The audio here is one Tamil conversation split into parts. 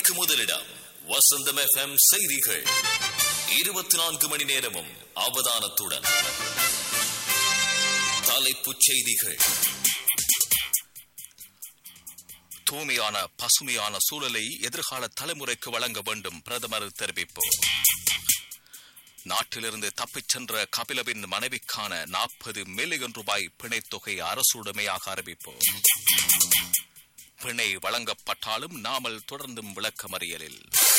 மணிக்கு முதலிடம் வசந்தம் எஃப்எம் செய்திகள் இருபத்தி நான்கு மணி நேரமும் அவதானத்துடன் தலைப்புச் செய்திகள் தூய்மையான பசுமையான சூழலை எதிர்கால தலைமுறைக்கு வழங்க வேண்டும் பிரதமர் தெரிவிப்பு நாட்டிலிருந்து தப்பிச் சென்ற கபிலவின் மனைவிக்கான நாற்பது மில்லியன் ரூபாய் பிணைத்தொகை அரசுடைமையாக அறிவிப்பு பிணை வழங்கப்பட்டாலும் நாமல் தொடர்ந்தும் விளக்கமறியலில்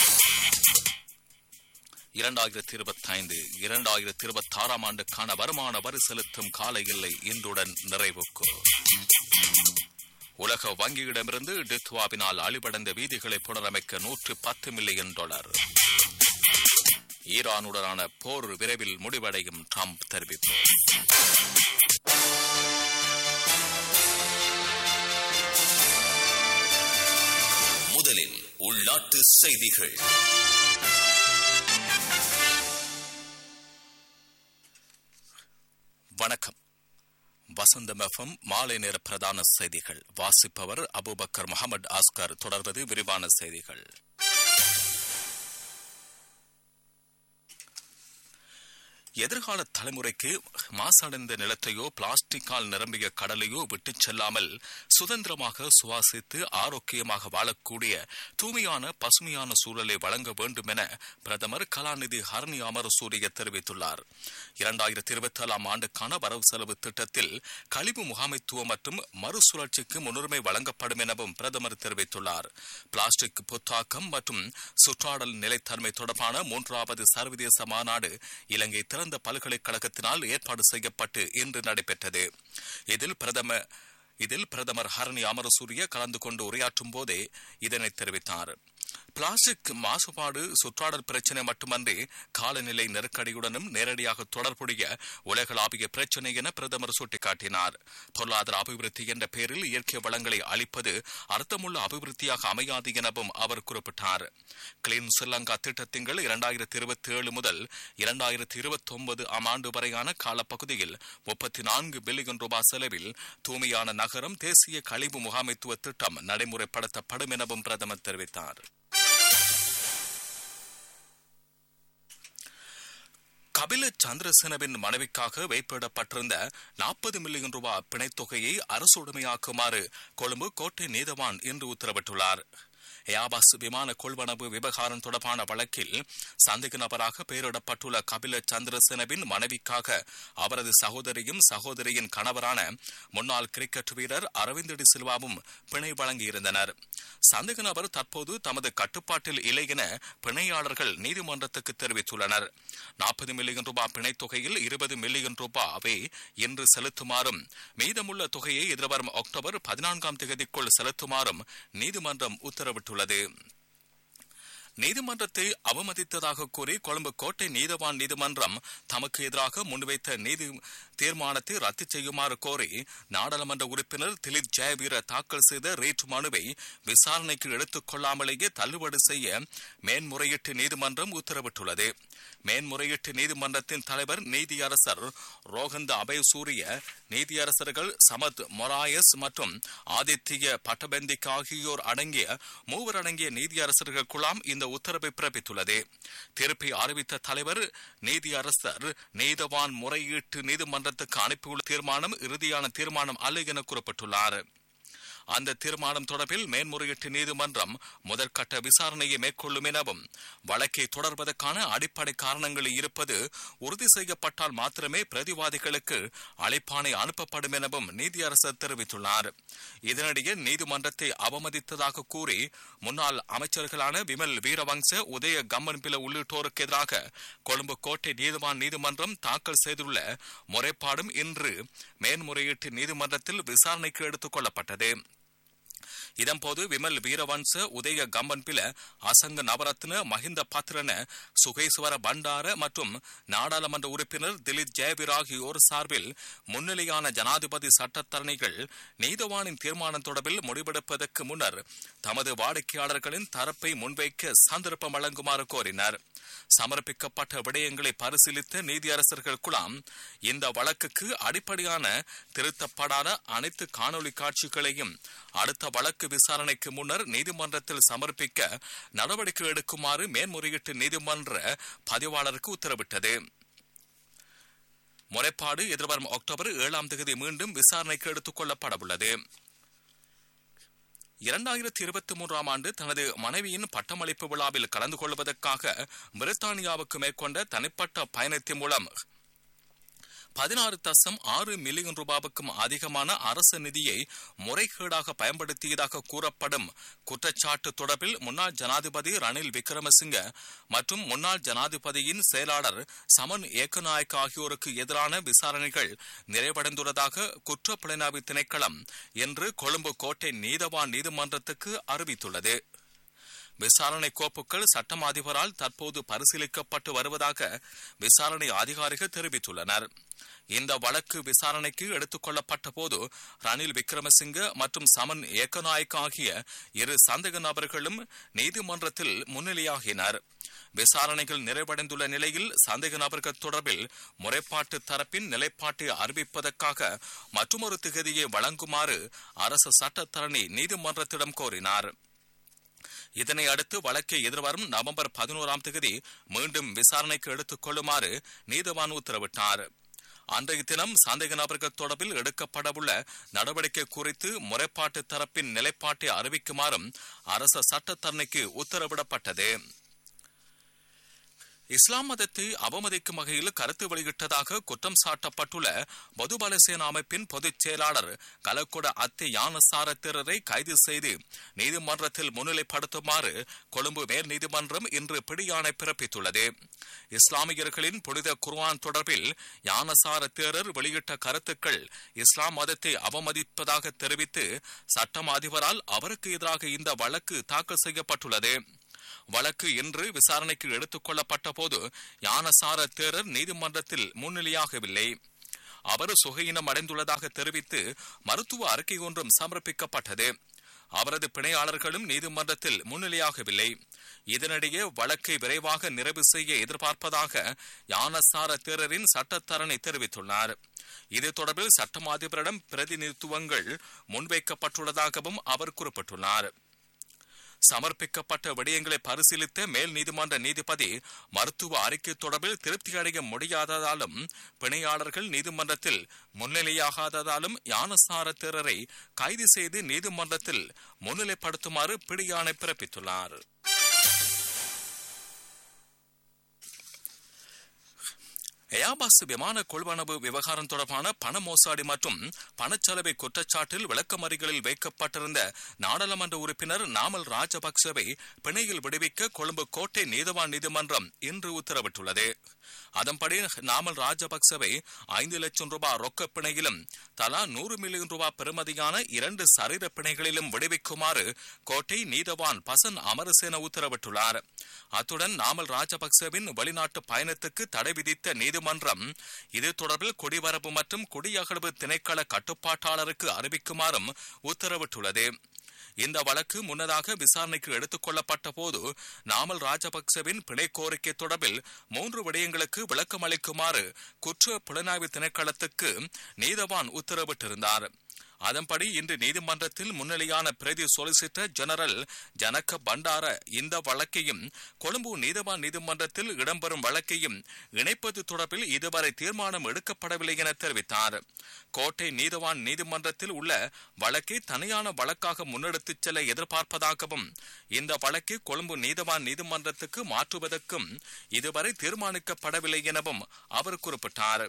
இரண்டாயிரத்தி இருபத்தி ஐந்து இரண்டாயிரத்தி இருபத்தி ஆறாம் ஆண்டுக்கான வருமான வரி செலுத்தும் கால எல்லை இன்றுடன் நிறைவுக்கு உலக வங்கியிடமிருந்து டித்வாவினால் அழிவடைந்த வீதிகளை புனரமைக்க நூற்று பத்து மில்லியன் டாலர் ஈரானுடனான போர் விரைவில் முடிவடையும் ட்ரம்ப் தெரிவிப்பு முதலில் உள்நாட்டு செய்திகள் வணக்கம் வசந்தம் எஃப்எம் மாலை நேர பிரதான செய்திகள் வாசிப்பவர் அபுபக்கர் முகமது ஆஸ்கர் தொடர்வது விரிவான செய்திகள் எதிர்கால தலைமுறைக்கு மாசடைந்த நிலத்தையோ பிளாஸ்டிக்கால் நிரம்பிய கடலையோ விட்டுச் செல்லாமல் சுதந்திரமாக சுவாசித்து ஆரோக்கியமாக வாழக்கூடிய தூய்மையான பசுமையான சூழலை வழங்க வேண்டும் என பிரதமர் கலாநிதி ஹரணி அமரசூரிய தெரிவித்துள்ளார் இரண்டாயிரத்தி இருபத்தி ஏழாம் ஆண்டுக்கான வரவு செலவு திட்டத்தில் கழிவு முகாமைத்துவம் மற்றும் மறுசுழற்சிக்கு முன்னுரிமை வழங்கப்படும் எனவும் பிரதமர் தெரிவித்துள்ளார் பிளாஸ்டிக் புத்தாக்கம் மற்றும் சுற்றாடல் நிலைத்தன்மை தொடர்பான மூன்றாவது சர்வதேச மாநாடு இலங்கை திறந்த பல்கலைக்கழகத்தினால் ஏற்பாடு செய்யப்பட்டு இன்று நடைபெற்றது இதில் பிரதமர் இதில் பிரதமர் ஹரணி அமரசூரிய கலந்து கொண்டு உரையாற்றும் போதே இதனை தெரிவித்தார் பிளாஸ்டிக் மாசுபாடு சுற்றாடல் பிரச்சினை மட்டுமன்றி காலநிலை நெருக்கடியுடனும் நேரடியாக தொடர்புடைய உலகளாவிய பிரச்சினை என பிரதமர் சுட்டிக்காட்டினார் பொருளாதார அபிவிருத்தி என்ற பெயரில் இயற்கை வளங்களை அளிப்பது அர்த்தமுள்ள அபிவிருத்தியாக அமையாது எனவும் அவர் குறிப்பிட்டார் கிளீன் ஸ்ரீலங்கா திட்டத்தின் இரண்டாயிரத்தி இருபத்தி ஏழு முதல் இரண்டாயிரத்தி இருபத்தி ஒன்பது ஆம் ஆண்டு வரையான காலப்பகுதியில் முப்பத்தி நான்கு பில்லியன் ரூபாய் செலவில் தூய்மையான நகரம் தேசிய கழிவு முகாமைத்துவ திட்டம் நடைமுறைப்படுத்தப்படும் எனவும் பிரதமர் தெரிவித்தார் கபில சந்திரசேனவின் மனைவிக்காக வைப்பிடப்பட்டிருந்த நாற்பது மில்லியன் ரூபாய் பிணைத்தொகையை அரசுடைமையாக்குமாறு கொழும்பு கோட்டை நீதவான் இன்று உத்தரவிட்டுள்ளார் ஏபாஸ் விமான கொள்வனவு விவகாரம் தொடர்பான வழக்கில் சந்தேக நபராக பெயரிடப்பட்டுள்ள கபில சந்திரசேனவின் மனைவிக்காக அவரது சகோதரியும் சகோதரியின் கணவரான முன்னாள் கிரிக்கெட் வீரர் அரவிந்த் டி சில்வாவும் பிணை வழங்கியிருந்தனர் சந்தேக நபர் தற்போது தமது கட்டுப்பாட்டில் இல்லை என பிணையாளர்கள் நீதிமன்றத்துக்கு தெரிவித்துள்ளனர் நாற்பது மில்லியன் ரூபாய் பிணைத் தொகையில் இருபது மில்லியன் ரூபாவை இன்று செலுத்துமாறும் மீதமுள்ள தொகையை எதிர்வரும் அக்டோபர் பதினான்காம் தேதிக்குள் செலுத்துமாறும் நீதிமன்றம் உத்தரவிட்டுள்ளது நீதிமன்றத்தை அவமதித்ததாக கூறி கொழும்பு கோட்டை நீதவான் நீதிமன்றம் தமக்கு எதிராக முன்வைத்த நீதி தீர்மானத்தை ரத்து செய்யுமாறு கோரி நாடாளுமன்ற உறுப்பினர் திலீப் ஜெயவீர தாக்கல் செய்த ரீட் மனுவை விசாரணைக்கு எடுத்துக் கொள்ளாமலேயே தள்ளுபடி செய்ய மேன்முறையீட்டு நீதிமன்றம் உத்தரவிட்டுள்ளது மேன்முறையீட்டு நீதிமன்றத்தின் தலைவர் நீதியரசர் ரோகந்த அபயசூரிய நீதியரசர்கள் சமத் மொராயஸ் மற்றும் ஆதித்ய பட்டபந்திக் ஆகியோர் அடங்கிய மூவர் அடங்கிய நீதியரசர்கள் குழாம் இந்த உத்தரவை பிறப்பித்துள்ளது தீர்ப்பை அறிவித்த தலைவர் நீதியரசர் நீதவான் முறையீட்டு நீதிமன்றத்துக்கு அனுப்பியுள்ள தீர்மானம் இறுதியான தீர்மானம் அல்ல என கூறப்பட்டுள்ளார் அந்த தீர்மானம் தொடர்பில் மேன்முறையீட்டு நீதிமன்றம் முதற்கட்ட விசாரணையை மேற்கொள்ளும் எனவும் வழக்கை தொடர்வதற்கான அடிப்படை காரணங்கள் இருப்பது உறுதி செய்யப்பட்டால் மாத்திரமே பிரதிவாதிகளுக்கு அழைப்பாணை அனுப்பப்படும் எனவும் நீதியரசர் தெரிவித்துள்ளார் இதனிடையே நீதிமன்றத்தை அவமதித்ததாக கூறி முன்னாள் அமைச்சர்களான விமல் வீரவங்ச உதய கம்மன்பில உள்ளிட்டோருக்கு எதிராக கொழும்பு கோட்டை நீதிவான் நீதிமன்றம் தாக்கல் செய்துள்ள முறைப்பாடும் இன்று மேன்முறையீட்டு நீதிமன்றத்தில் விசாரணைக்கு எடுத்துக் கொள்ளப்பட்டது இதன்போது விமல் வீரவன்ச உதய கம்பன்பில அசங்க நவரத்ன மஹிந்த பத்ரன சுகேஸ்வர பண்டார மற்றும் நாடாளுமன்ற உறுப்பினர் திலீப் ஜெயவீர் ஆகியோர் சார்பில் முன்னிலையான ஜனாதிபதி சட்டத்தரணிகள் நீதவானின் தீர்மானம் தொடர்பில் முடிவெடுப்பதற்கு முன்னர் தமது வாடிக்கையாளர்களின் தரப்பை முன்வைக்க சந்தர்ப்பம் வழங்குமாறு கோரினர் சமர்ப்பிக்கப்பட்ட விடயங்களை பரிசீலித்த நீதியரசர்கள் குழாம் இந்த வழக்குக்கு அடிப்படையான திருத்தப்படாத அனைத்து காணொலி காட்சிகளையும் அடுத்த வழக்கு வழக்கு விசாரணைக்கு முன்னர் நீதிமன்றத்தில் சமர்ப்பிக்க நடவடிக்கை எடுக்குமாறு மேன்முறையீட்டு நீதிமன்ற பதிவாளருக்கு உத்தரவிட்டது முறைப்பாடு எதிர்வரும் அக்டோபர் ஏழாம் தேதி மீண்டும் விசாரணைக்கு எடுத்துக் கொள்ளப்படவுள்ளது இரண்டாயிரத்தி இருபத்தி மூன்றாம் ஆண்டு தனது மனைவியின் பட்டமளிப்பு விழாவில் கலந்து கொள்வதற்காக பிரித்தானியாவுக்கு மேற்கொண்ட தனிப்பட்ட பயணத்தின் மூலம் பதினாறு தசம் ஆறு மில்லியன் ரூபாவுக்கும் அதிகமான அரசு நிதியை முறைகேடாக பயன்படுத்தியதாக கூறப்படும் குற்றச்சாட்டு தொடர்பில் முன்னாள் ஜனாதிபதி ரணில் விக்ரமசிங்க மற்றும் முன்னாள் ஜனாதிபதியின் செயலாளர் சமன் ஏக்கநாயக் ஆகியோருக்கு எதிரான விசாரணைகள் நிறைவடைந்துள்ளதாக குற்றப்புலனாய்வு திணைக்களம் இன்று கொழும்பு கோட்டை நீதவான் நீதிமன்றத்துக்கு அறிவித்துள்ளது விசாரணை கோப்புகள் சட்டம் அதிபரால் தற்போது பரிசீலிக்கப்பட்டு வருவதாக விசாரணை அதிகாரிகள் தெரிவித்துள்ளனர் இந்த வழக்கு விசாரணைக்கு எடுத்துக் கொள்ளப்பட்ட போது ரணில் விக்ரமசிங்க மற்றும் சமன் ஏக்கநாயக் ஆகிய இரு சந்தேக நபர்களும் நீதிமன்றத்தில் முன்னிலையாகினர் விசாரணைகள் நிறைவடைந்துள்ள நிலையில் சந்தேக நபர்கள் தொடர்பில் முறைப்பாட்டு தரப்பின் நிலைப்பாட்டை அறிவிப்பதற்காக மற்றொரு திகதியை வழங்குமாறு அரசு சட்டத்தரணி நீதிமன்றத்திடம் கோரினார் இதனை அடுத்து வழக்கை எதிர்வரும் நவம்பர் பதினோராம் தேதி மீண்டும் விசாரணைக்கு எடுத்துக் கொள்ளுமாறு நீதவான் உத்தரவிட்டார் அன்றைய தினம் சந்தேக நபர்கள் தொடர்பில் எடுக்கப்படவுள்ள நடவடிக்கை குறித்து முறைப்பாட்டு தரப்பின் நிலைப்பாட்டை அறிவிக்குமாறும் அரச சட்டத்தரணிக்கு உத்தரவிடப்பட்டது இஸ்லாம் மதத்தை அவமதிக்கும் வகையில் கருத்து வெளியிட்டதாக குற்றம் சாட்டப்பட்டுள்ள பொதுபலசேன அமைப்பின் பொதுச் செயலாளர் கலக்குட அத்தை யானசார திரரை கைது செய்து நீதிமன்றத்தில் முன்னிலைப்படுத்துமாறு கொழும்பு மேல் நீதிமன்றம் இன்று பிடியாணை பிறப்பித்துள்ளது இஸ்லாமியர்களின் புனித குர்ஆன் தொடர்பில் யானசார தேரர் வெளியிட்ட கருத்துக்கள் இஸ்லாம் மதத்தை அவமதிப்பதாக தெரிவித்து சட்டம் அதிபரால் அவருக்கு எதிராக இந்த வழக்கு தாக்கல் செய்யப்பட்டுள்ளது வழக்கு இன்று விசாரணைக்கு எடுத்துக் கொள்ளப்பட்ட போது யானசார தேரர் நீதிமன்றத்தில் முன்னிலையாகவில்லை அவர் சுகையினம் அடைந்துள்ளதாக தெரிவித்து மருத்துவ அறிக்கை ஒன்றும் சமர்ப்பிக்கப்பட்டது அவரது பிணையாளர்களும் நீதிமன்றத்தில் முன்னிலையாகவில்லை இதனிடையே வழக்கை விரைவாக நிறைவு செய்ய எதிர்பார்ப்பதாக யானசார தேரரின் சட்டத்தரணி தெரிவித்துள்ளார் இது தொடர்பில் சட்டம் அதிபரிடம் பிரதிநிதித்துவங்கள் முன்வைக்கப்பட்டுள்ளதாகவும் அவர் குறிப்பிட்டுள்ளார் சமர்ப்பிக்கப்பட்ட விடயங்களை பரிசீலித்த மேல் நீதிமன்ற நீதிபதி மருத்துவ அறிக்கை தொடர்பில் திருப்தி அடைய முடியாததாலும் பிணையாளர்கள் நீதிமன்றத்தில் முன்னிலையாகாததாலும் யானசார தேரரை கைது செய்து நீதிமன்றத்தில் முன்னிலைப்படுத்துமாறு பிடியாணை பிறப்பித்துள்ளார் ஏபாஸ் விமான கொள்வனவு விவகாரம் தொடர்பான பண மோசாடி மற்றும் பணச்செலவை குற்றச்சாட்டில் விளக்கமறிகளில் வைக்கப்பட்டிருந்த நாடாளுமன்ற உறுப்பினர் நாமல் ராஜபக்சவை பிணையில் விடுவிக்க கொழும்பு கோட்டை நீதவான் நீதிமன்றம் இன்று உத்தரவிட்டுள்ளது அதன்படி நாமல் ராஜபக்சவை ஐந்து லட்சம் ரூபாய் ரொக்க பிணையிலும் தலா நூறு மில்லியன் ரூபாய் பெறுமதியான இரண்டு சரீர பிணைகளிலும் விடுவிக்குமாறு கோட்டை நீதவான் பசன் அமரசேன உத்தரவிட்டுள்ளார் அத்துடன் நாமல் ராஜபக்சவின் வெளிநாட்டு பயணத்துக்கு தடை விதித்த நீதிமன்றம் இது தொடர்பில் குடிவரவு மற்றும் குடியகழ்வு திணைக்கள கட்டுப்பாட்டாளருக்கு அறிவிக்குமாறும் உத்தரவிட்டுள்ளது இந்த வழக்கு முன்னதாக விசாரணைக்கு எடுத்துக் கொள்ளப்பட்ட போது நாமல் ராஜபக்சவின் பிணை கோரிக்கை தொடர்பில் மூன்று விடயங்களுக்கு விளக்கம் அளிக்குமாறு குற்ற புலனாய்வு திணைக்களத்துக்கு நீதவான் உத்தரவிட்டிருந்தார் அதன்படி இன்று நீதிமன்றத்தில் முன்னிலையான பிரதி சொலிசிட்டர் ஜெனரல் ஜனக பண்டார இந்த வழக்கையும் கொழும்பு நீதவான் நீதிமன்றத்தில் இடம்பெறும் வழக்கையும் இணைப்பது தொடர்பில் இதுவரை தீர்மானம் எடுக்கப்படவில்லை என தெரிவித்தார் கோட்டை நீதவான் நீதிமன்றத்தில் உள்ள வழக்கை தனியான வழக்காக முன்னெடுத்துச் செல்ல எதிர்பார்ப்பதாகவும் இந்த வழக்கை கொழும்பு நீதவான் நீதிமன்றத்துக்கு மாற்றுவதற்கும் இதுவரை தீர்மானிக்கப்படவில்லை எனவும் அவர் குறிப்பிட்டார்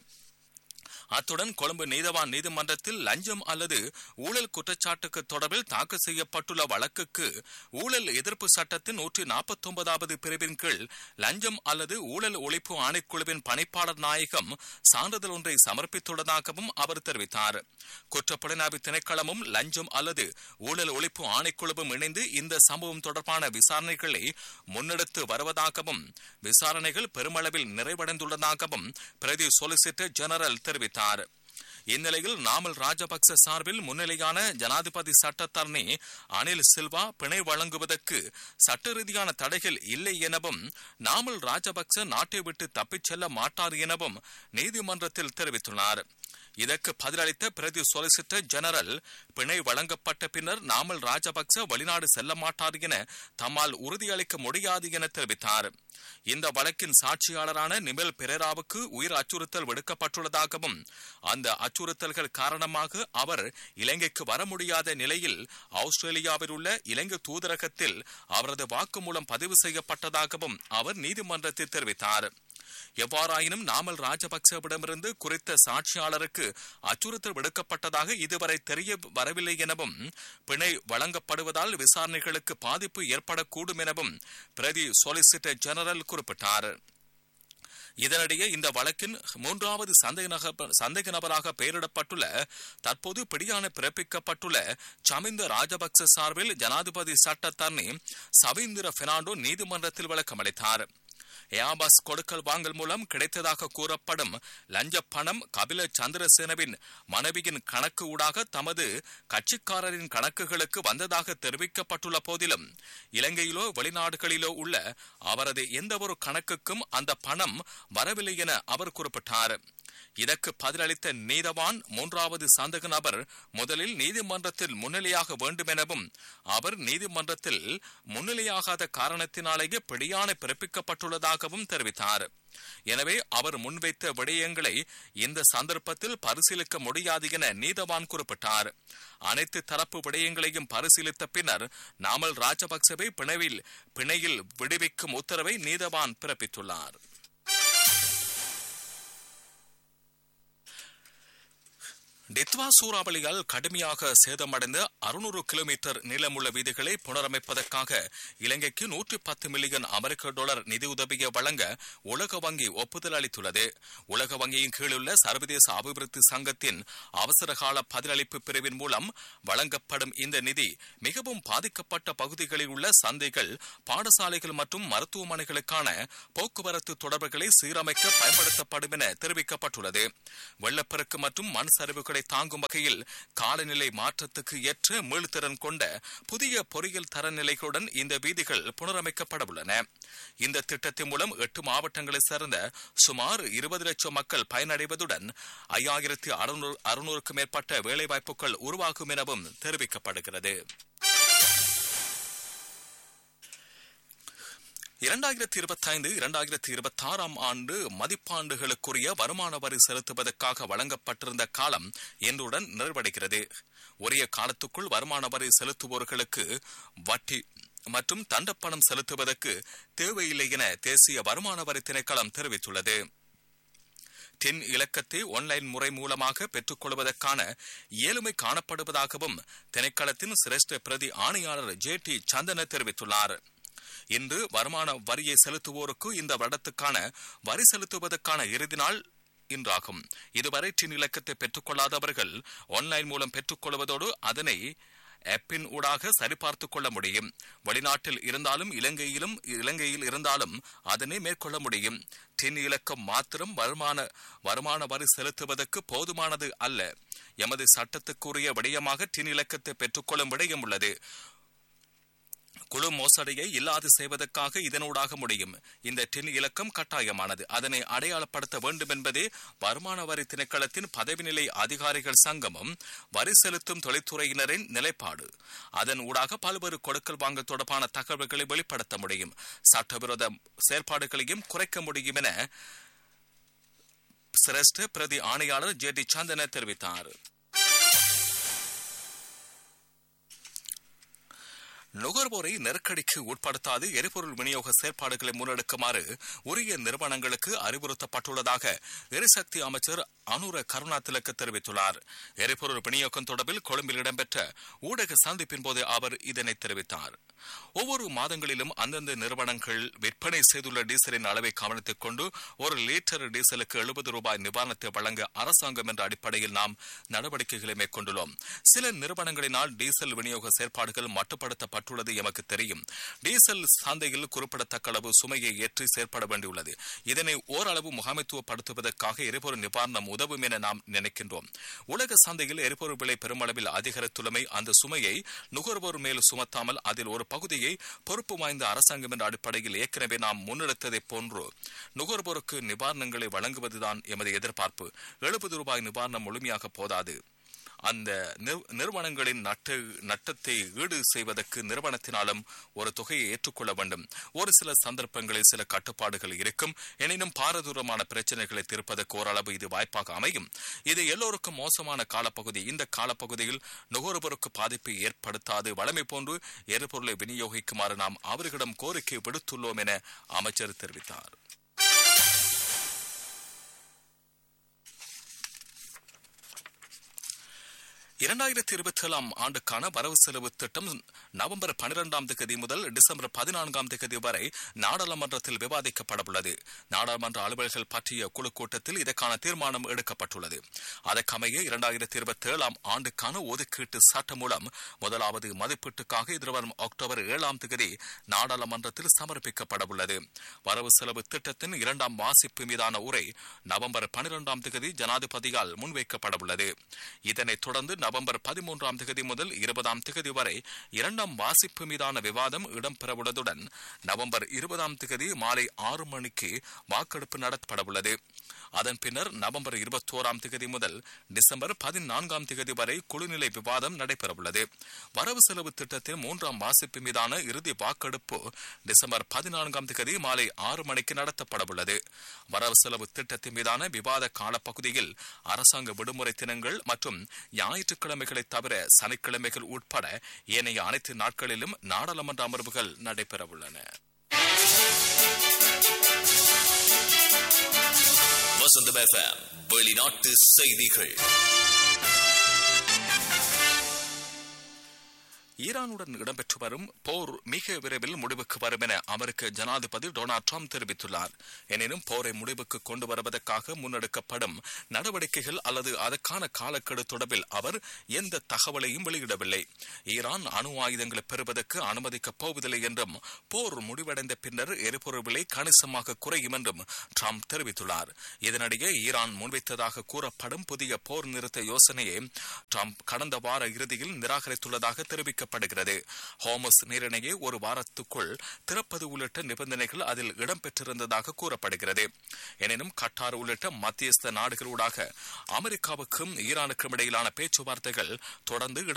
அத்துடன் கொழும்பு நீதவான் நீதிமன்றத்தில் லஞ்சம் அல்லது ஊழல் குற்றச்சாட்டுக்கு தொடர்பில் தாக்கல் செய்யப்பட்டுள்ள வழக்குக்கு ஊழல் எதிர்ப்பு சட்டத்தின் நூற்றி நாற்பத்தி ஒன்பதாவது பிரிவின் கீழ் லஞ்சம் அல்லது ஊழல் ஒழிப்பு ஆணைக்குழுவின் பணிப்பாளர் நாயகம் சான்றிதழ் ஒன்றை சமர்ப்பித்துள்ளதாகவும் அவர் தெரிவித்தார் குற்றப்புலனாய்வு திணைக்களமும் லஞ்சம் அல்லது ஊழல் ஒழிப்பு ஆணைக்குழுவும் இணைந்து இந்த சம்பவம் தொடர்பான விசாரணைகளை முன்னெடுத்து வருவதாகவும் விசாரணைகள் பெருமளவில் நிறைவடைந்துள்ளதாகவும் பிரதி சொலிசிட்டர் ஜெனரல் தெரிவித்தார் இந்நிலையில் நாமல் ராஜபக்ச சார்பில் முன்னிலையான ஜனாதிபதி சட்டத்தரணி அனில் சில்வா பிணை வழங்குவதற்கு சட்ட ரீதியான தடைகள் இல்லை எனவும் நாமல் ராஜபக்ச நாட்டை விட்டு தப்பிச் செல்ல மாட்டார் எனவும் நீதிமன்றத்தில் தெரிவித்துள்ளார் இதற்கு பதிலளித்த பிரதி சொலிசிட்டர் ஜெனரல் பிணை வழங்கப்பட்ட பின்னர் நாமல் ராஜபக்ச வெளிநாடு செல்ல மாட்டார் என தம்மால் உறுதியளிக்க முடியாது என தெரிவித்தார் இந்த வழக்கின் சாட்சியாளரான நிமல் பெரேராவுக்கு உயிர் அச்சுறுத்தல் விடுக்கப்பட்டுள்ளதாகவும் அந்த அச்சுறுத்தல்கள் காரணமாக அவர் இலங்கைக்கு வர முடியாத நிலையில் ஆஸ்திரேலியாவில் உள்ள இலங்கை தூதரகத்தில் அவரது வாக்குமூலம் பதிவு செய்யப்பட்டதாகவும் அவர் நீதிமன்றத்தில் தெரிவித்தார் எவ்வாறாயினும் நாமல் ராஜபக்சவிடமிருந்து குறித்த சாட்சியாளருக்கு அச்சுறுத்தல் விடுக்கப்பட்டதாக இதுவரை தெரிய வரவில்லை எனவும் பிணை வழங்கப்படுவதால் விசாரணைகளுக்கு பாதிப்பு ஏற்படக்கூடும் எனவும் பிரதி சொலிசிட்டர் ஜெனரல் குறிப்பிட்டார் இதனிடையே இந்த வழக்கின் மூன்றாவது சந்தேக நபர் சந்தேக நபராக பெயரிடப்பட்டுள்ள தற்போது பிடியான பிறப்பிக்கப்பட்டுள்ள சமிந்த ராஜபக்ச சார்பில் ஜனாதிபதி சட்டத்தரணி சவீந்திர பெர்னாண்டோ நீதிமன்றத்தில் விளக்கமளித்தார் ஏபாஸ் கொடுக்கல் வாங்கல் மூலம் கிடைத்ததாக கூறப்படும் லஞ்ச பணம் கபில சந்திரசேனவின் மனைவியின் கணக்கு ஊடாக தமது கட்சிக்காரரின் கணக்குகளுக்கு வந்ததாக தெரிவிக்கப்பட்டுள்ள போதிலும் இலங்கையிலோ வெளிநாடுகளிலோ உள்ள அவரது எந்தவொரு கணக்குக்கும் அந்த பணம் வரவில்லை என அவர் குறிப்பிட்டார் இதற்கு பதிலளித்த நீதவான் மூன்றாவது சந்தக நபர் முதலில் நீதிமன்றத்தில் முன்னிலையாக வேண்டும் எனவும் அவர் நீதிமன்றத்தில் முன்னிலையாகாத காரணத்தினாலேயே பிடியாணை பிறப்பிக்கப்பட்டுள்ளதாகவும் தெரிவித்தார் எனவே அவர் முன்வைத்த விடயங்களை இந்த சந்தர்ப்பத்தில் பரிசீலிக்க முடியாது என நீதவான் குறிப்பிட்டார் அனைத்து தரப்பு விடயங்களையும் பரிசீலித்த பின்னர் நாமல் ராஜபக்சவை பிணைவில் பிணையில் விடுவிக்கும் உத்தரவை நீதவான் பிறப்பித்துள்ளார் டித்வா சூறாவளியால் கடுமையாக சேதமடைந்த அறுநூறு கிலோமீட்டர் நீளமுள்ள வீதிகளை புனரமைப்பதற்காக இலங்கைக்கு நூற்றி பத்து மில்லியன் அமெரிக்க டாலர் நிதியுதவியை வழங்க உலக வங்கி ஒப்புதல் அளித்துள்ளது உலக வங்கியின் கீழுள்ள சர்வதேச அபிவிருத்தி சங்கத்தின் அவசர கால பதிலளிப்பு பிரிவின் மூலம் வழங்கப்படும் இந்த நிதி மிகவும் பாதிக்கப்பட்ட பகுதிகளில் உள்ள சந்தைகள் பாடசாலைகள் மற்றும் மருத்துவமனைகளுக்கான போக்குவரத்து தொடர்புகளை சீரமைக்க பயன்படுத்தப்படும் என தெரிவிக்கப்பட்டுள்ளது வெள்ளப்பெருக்கு மற்றும் மண் சரிவுகள் பொருட்களை தாங்கும் வகையில் காலநிலை மாற்றத்துக்கு ஏற்ற மீள்திறன் கொண்ட புதிய பொறியியல் தரநிலைகளுடன் இந்த வீதிகள் புனரமைக்கப்பட உள்ளன இந்த திட்டத்தின் மூலம் எட்டு மாவட்டங்களைச் சேர்ந்த சுமார் இருபது லட்சம் மக்கள் பயனடைவதுடன் ஐயாயிரத்தி அறுநூறுக்கும் மேற்பட்ட வேலைவாய்ப்புகள் உருவாகும் எனவும் தெரிவிக்கப்படுகிறது இரண்டாயிரத்தி இருபத்தி ஐந்து இரண்டாயிரத்தி இருபத்தி ஆறாம் ஆண்டு மதிப்பாண்டுகளுக்குரிய வருமான வரி செலுத்துவதற்காக வழங்கப்பட்டிருந்த காலம் இன்றுடன் நிறைவடைகிறது உரிய காலத்துக்குள் வருமான வரி செலுத்துவோர்களுக்கு வட்டி மற்றும் தண்டப்பணம் செலுத்துவதற்கு தேவையில்லை என தேசிய வருமான வரி திணைக்களம் தெரிவித்துள்ளது டின் இலக்கத்தை ஒன்லைன் முறை மூலமாக பெற்றுக் கொள்வதற்கான இயலுமை காணப்படுவதாகவும் திணைக்களத்தின் சிரேஷ்ட பிரதி ஆணையாளர் ஜே டி சந்தன தெரிவித்துள்ளார் இன்று வருமான வரியை செலுத்துவோருக்கு இந்த வருடத்துக்கான வரி செலுத்துவதற்கான இறுதி நாள் இன்றாகும் இதுவரை டின் இலக்கத்தை பெற்றுக்கொள்ளாதவர்கள் ஆன்லைன் மூலம் பெற்றுக்கொள்வதோடு அதனை ஆப்பின் ஊடாக சரிபார்த்துக் கொள்ள முடியும் வெளிநாட்டில் இருந்தாலும் இலங்கையிலும் இலங்கையில் இருந்தாலும் அதனை மேற்கொள்ள முடியும் டின் இலக்கம் மாத்திரம் வருமான வருமான வரி செலுத்துவதற்கு போதுமானது அல்ல எமது சட்டத்துக்குரிய விடயமாக டின் இலக்கத்தை பெற்றுக்கொள்ளும் விடயம் உள்ளது குழு மோசடியை இல்லாது செய்வதற்காக இதனூடாக முடியும் இந்த டின் இலக்கம் கட்டாயமானது அதனை அடையாளப்படுத்த வேண்டும் என்பதே வருமான வரி திணைக்களத்தின் பதவி நிலை அதிகாரிகள் சங்கமும் வரி செலுத்தும் தொழில்துறையினரின் நிலைப்பாடு அதன் ஊடாக பல்வேறு கொடுக்கல் வாங்கல் தொடர்பான தகவல்களை வெளிப்படுத்த முடியும் சட்டவிரோத செயற்பாடுகளையும் குறைக்க முடியும் என சிரேஷ்ட பிரதி ஆணையாளர் ஜே டி சந்தன தெரிவித்தார் நுகர்வோரை நெருக்கடிக்கு உட்படுத்தாது எரிபொருள் விநியோக செயற்பாடுகளை முன்னெடுக்குமாறு உரிய நிறுவனங்களுக்கு அறிவுறுத்தப்பட்டுள்ளதாக எரிசக்தி அமைச்சர் அனுர கருணாதிலக்கு தெரிவித்துள்ளார் எரிபொருள் விநியோகம் தொடர்பில் கொழும்பில் இடம்பெற்ற ஊடக சந்திப்பின் போது அவர் இதனை தெரிவித்தார் ஒவ்வொரு மாதங்களிலும் அந்தந்த நிறுவனங்கள் விற்பனை செய்துள்ள டீசலின் அளவை கவனித்துக் கொண்டு ஒரு லிட்டர் டீசலுக்கு எழுபது ரூபாய் நிவாரணத்தை வழங்க அரசாங்கம் என்ற அடிப்படையில் நாம் நடவடிக்கைகளை மேற்கொண்டுள்ளோம் சில நிறுவனங்களினால் டீசல் விநியோக செயற்பாடுகள் மட்டுப்படுத்தப்பட்டு ஏற்பட்டுள்ளது எமக்கு தெரியும் டீசல் சந்தையில் குறிப்பிடத்தக்க அளவு சுமையை ஏற்றி செயற்பட வேண்டியுள்ளது இதனை ஓரளவு முகாமைத்துவப்படுத்துவதற்காக எரிபொருள் நிவாரணம் உதவும் என நாம் நினைக்கின்றோம் உலக சந்தையில் எரிபொருள் விலை பெருமளவில் அதிகரித்துள்ளமை அந்த சுமையை நுகர்வோர் மேல் சுமத்தாமல் அதில் ஒரு பகுதியை பொறுப்பு வாய்ந்த அரசாங்கம் என்ற அடிப்படையில் ஏற்கனவே நாம் முன்னெடுத்ததைப் போன்று நுகர்வோருக்கு நிவாரணங்களை வழங்குவதுதான் எமது எதிர்பார்ப்பு எழுபது ரூபாய் நிவாரணம் முழுமையாக போதாது அந்த நிறுவனங்களின் நட்டு நட்டத்தை ஈடு செய்வதற்கு நிறுவனத்தினாலும் ஒரு தொகையை ஏற்றுக்கொள்ள வேண்டும் ஒரு சில சந்தர்ப்பங்களில் சில கட்டுப்பாடுகள் இருக்கும் எனினும் பாரதூரமான பிரச்சனைகளை தீர்ப்பதற்கு ஓரளவு இது வாய்ப்பாக அமையும் இது எல்லோருக்கும் மோசமான காலப்பகுதி இந்த காலப்பகுதியில் நுகர்வோருக்கு பாதிப்பை ஏற்படுத்தாது வளமை போன்று எரிபொருளை விநியோகிக்குமாறு நாம் அவர்களிடம் கோரிக்கை விடுத்துள்ளோம் என அமைச்சர் தெரிவித்தார் இரண்டாயிரத்தி இருபத்தி ஏழாம் ஆண்டுக்கான வரவு செலவு திட்டம் நவம்பர் பனிரெண்டாம் தேதி முதல் டிசம்பர் பதினான்காம் தேதி வரை நாடாளுமன்றத்தில் விவாதிக்கப்படவுள்ளது நாடாளுமன்ற அலுவல்கள் பற்றிய குழு கூட்டத்தில் இதற்கான தீர்மானம் எடுக்கப்பட்டுள்ளது அதற்கமைய இரண்டாயிரத்தி இருபத்தி ஏழாம் ஆண்டுக்கான ஒதுக்கீட்டு சட்டம் மூலம் முதலாவது மதிப்பீட்டுக்காக எதிர்வரும் அக்டோபர் ஏழாம் தேதி நாடாளுமன்றத்தில் சமர்ப்பிக்கப்படவுள்ளது வரவு செலவு திட்டத்தின் இரண்டாம் வாசிப்பு மீதான உரை நவம்பர் பனிரெண்டாம் தேதி ஜனாதிபதியால் முன்வைக்கப்படவுள்ளது இதனைத் தொடர்ந்து நவம்பர் பதிமூன்றாம் தேதி முதல் இருபதாம் தேதி வரை இரண்டாம் வாசிப்பு மீதான விவாதம் இடம்பெறவுள்ளதுடன் நவம்பர் இருபதாம் தேதி மாலை ஆறு மணிக்கு வாக்கெடுப்பு நடத்தப்படவுள்ளது அதன் பின்னர் நவம்பர் இருபத்தோராம் தேதி முதல் டிசம்பர் பதினான்காம் தேதி வரை குழுநிலை விவாதம் நடைபெறவுள்ளது வரவு செலவு திட்டத்தின் மூன்றாம் வாசிப்பு மீதான இறுதி வாக்கெடுப்பு டிசம்பர் பதினான்காம் தேதி மாலை ஆறு மணிக்கு நடத்தப்படவுள்ளது வரவு செலவு திட்டத்தின் மீதான விவாத காலப்பகுதியில் அரசாங்க விடுமுறை தினங்கள் மற்றும் ஞாயிற்றுக்கிழமைகளை தவிர சனிக்கிழமைகள் உட்பட ஏனைய அனைத்து நாட்களிலும் நாடாளுமன்ற அமர்வுகள் நடைபெறவுள்ளன வசந்தம் எஃப்எம் வெளிநாட்டு செய்திகள் ஈரானுடன் இடம்பெற்று வரும் போர் மிக விரைவில் முடிவுக்கு வரும் என அமெரிக்க ஜனாதிபதி டொனால்ட் ட்ரம்ப் தெரிவித்துள்ளார் எனினும் போரை முடிவுக்கு கொண்டு வருவதற்காக முன்னெடுக்கப்படும் நடவடிக்கைகள் அல்லது அதற்கான காலக்கெடு தொடர்பில் அவர் எந்த தகவலையும் வெளியிடவில்லை ஈரான் அணு ஆயுதங்களை பெறுவதற்கு அனுமதிக்கப் போவதில்லை என்றும் போர் முடிவடைந்த பின்னர் எரிபொருள் விலை கணிசமாக குறையும் என்றும் ட்ரம்ப் தெரிவித்துள்ளார் இதனிடையே ஈரான் முன்வைத்ததாக கூறப்படும் புதிய போர் நிறுத்த யோசனையை ட்ரம்ப் கடந்த வார இறுதியில் நிராகரித்துள்ளதாக தெரிவிக்க தெரிவிக்கப்படுகிறது ஹோமஸ் நீரிணையை ஒரு வாரத்துக்குள் திறப்பது உள்ளிட்ட நிபந்தனைகள் அதில் இடம்பெற்றிருந்ததாக கூறப்படுகிறது எனினும் கட்டார் உள்ளிட்ட மத்தியஸ்த நாடுகளூடாக அமெரிக்காவுக்கும் ஈரானுக்கும் இடையிலான பேச்சுவார்த்தைகள் தொடர்ந்து